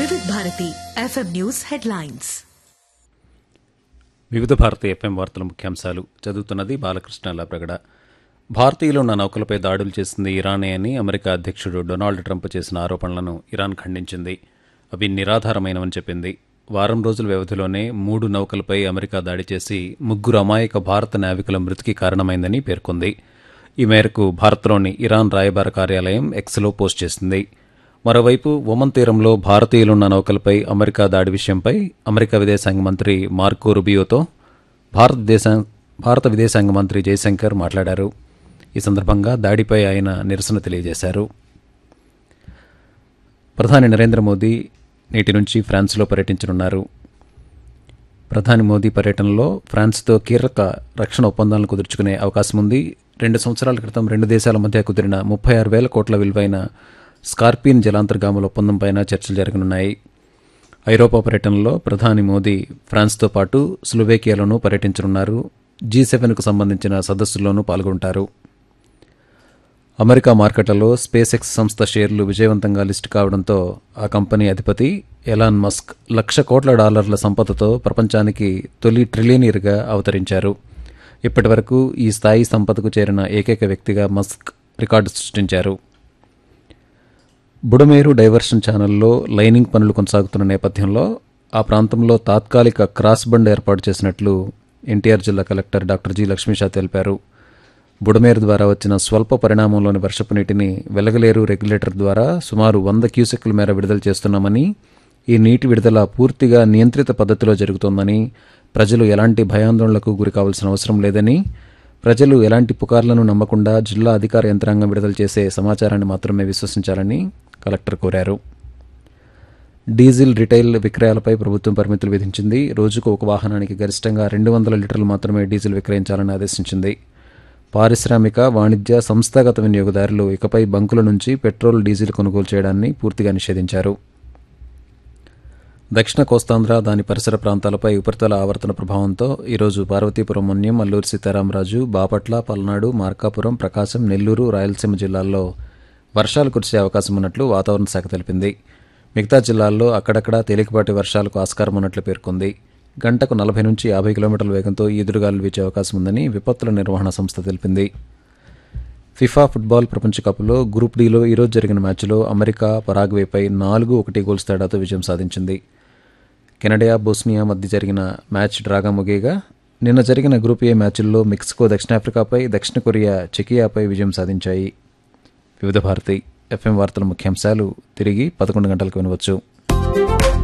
వివిధ Bharati FM news headlines వివిధ Bharati FM వార్తల ముఖ్యాంశాలు చదువుతున్నది బాలకృష్ణ లాప్రగడ భారతీయులు ఉన్న నౌకలపై దాడులు చేసింది ఇరానే అని అమెరికా అధ్యక్షుడు డొనాల్డ్ ట్రంప్ చేసిన ఆరోపణలను ఇరాన్ ఖండించింది అవి నిరాధారమైనవని చెప్పింది వారం రోజుల వ్యవధిలోనే మూడు నౌకలపై అమెరికా దాడి చేసి ముగ్గురు అమాయక భారత నావికుల మృతికి కారణమైందని పేర్కొంది ఈ మేరకు భారత్లోని ఇరాన్ రాయబార కార్యాలయం ఎక్స్లో పోస్ట్ చేసింది మరోవైపు ఒమన్ తీరంలో భారతీయులున్న నౌకలపై అమెరికా దాడి విషయంపై అమెరికా విదేశాంగ మంత్రి మార్కో రుబియోతో భారతదేశ భారత విదేశాంగ మంత్రి జయశంకర్ మాట్లాడారు ఈ సందర్భంగా దాడిపై ఆయన నిరసన తెలియజేశారు ప్రధాని నరేంద్ర మోదీ నేటి నుంచి ఫ్రాన్స్లో పర్యటించనున్నారు ప్రధాని మోదీ పర్యటనలో ఫ్రాన్స్తో కీలక రక్షణ ఒప్పందాలను కుదుర్చుకునే అవకాశం ఉంది రెండు సంవత్సరాల క్రితం రెండు దేశాల మధ్య కుదిరిన ముప్పై ఆరు వేల కోట్ల విలువైన స్కార్పియన్ జలాంతర్గాముల ఒప్పందంపైన చర్చలు జరగనున్నాయి ఐరోపా పర్యటనలో ప్రధాని మోదీ ఫ్రాన్స్తో పాటు స్లోవేకియాలోనూ పర్యటించనున్నారు జీ సెవెన్కు సంబంధించిన సదస్సుల్లోనూ పాల్గొంటారు అమెరికా మార్కెట్లలో స్పేస్ ఎక్స్ సంస్థ షేర్లు విజయవంతంగా లిస్టు కావడంతో ఆ కంపెనీ అధిపతి ఎలాన్ మస్క్ లక్ష కోట్ల డాలర్ల సంపదతో ప్రపంచానికి తొలి ట్రిలియనీర్గా అవతరించారు ఇప్పటివరకు ఈ స్థాయి సంపదకు చేరిన ఏకైక వ్యక్తిగా మస్క్ రికార్డు సృష్టించారు బుడమేరు డైవర్షన్ ఛానల్లో లైనింగ్ పనులు కొనసాగుతున్న నేపథ్యంలో ఆ ప్రాంతంలో తాత్కాలిక క్రాస్ బండ్ ఏర్పాటు చేసినట్లు ఎన్టీఆర్ జిల్లా కలెక్టర్ డాక్టర్ జి లక్ష్మీషా తెలిపారు బుడమేరు ద్వారా వచ్చిన స్వల్ప పరిణామంలోని వర్షపు నీటిని వెలగలేరు రెగ్యులేటర్ ద్వారా సుమారు వంద క్యూసెక్ల మేర విడుదల చేస్తున్నామని ఈ నీటి విడుదల పూర్తిగా నియంత్రిత పద్ధతిలో జరుగుతోందని ప్రజలు ఎలాంటి భయాందోళనలకు గురి కావాల్సిన అవసరం లేదని ప్రజలు ఎలాంటి పుకార్లను నమ్మకుండా జిల్లా అధికార యంత్రాంగం విడుదల చేసే సమాచారాన్ని మాత్రమే విశ్వసించాలని కలెక్టర్ కోరారు డీజిల్ రిటైల్ విక్రయాలపై ప్రభుత్వం పరిమితులు విధించింది రోజుకు ఒక వాహనానికి గరిష్టంగా రెండు వందల లీటర్లు మాత్రమే డీజిల్ విక్రయించాలని ఆదేశించింది పారిశ్రామిక వాణిజ్య సంస్థాగత వినియోగదారులు ఇకపై బంకుల నుంచి పెట్రోల్ డీజిల్ కొనుగోలు చేయడాన్ని పూర్తిగా నిషేధించారు దక్షిణ కోస్తాంధ్ర దాని పరిసర ప్రాంతాలపై ఉపరితల ఆవర్తన ప్రభావంతో ఈరోజు పార్వతీపురం మన్యం అల్లూరు సీతారామరాజు బాపట్ల పల్నాడు మార్కాపురం ప్రకాశం నెల్లూరు రాయలసీమ జిల్లాల్లో వర్షాలు కురిసే అవకాశం ఉన్నట్లు వాతావరణ శాఖ తెలిపింది మిగతా జిల్లాల్లో అక్కడక్కడా తేలికపాటి వర్షాలకు ఆస్కారం ఉన్నట్లు పేర్కొంది గంటకు నలభై నుంచి యాభై కిలోమీటర్ల వేగంతో ఈదురుగాలు వీచే అవకాశం ఉందని విపత్తుల నిర్వహణ సంస్థ తెలిపింది ఫిఫా ఫుట్బాల్ ప్రపంచ కప్లో గ్రూప్ డీలో ఈరోజు జరిగిన మ్యాచ్లో అమెరికా పరాగ్వేపై నాలుగు ఒకటి గోల్స్ తేడాతో విజయం సాధించింది కెనడియా బోస్నియా మధ్య జరిగిన మ్యాచ్ డ్రాగా ముగియగా నిన్న జరిగిన గ్రూప్ ఏ మ్యాచ్ల్లో మెక్సికో దక్షిణాఫ్రికాపై దక్షిణ కొరియా చెకియాపై విజయం సాధించాయి వివిధ భారతి ఎఫ్ఎం వార్తల ముఖ్యాంశాలు తిరిగి పదకొండు గంటలకు వినవచ్చు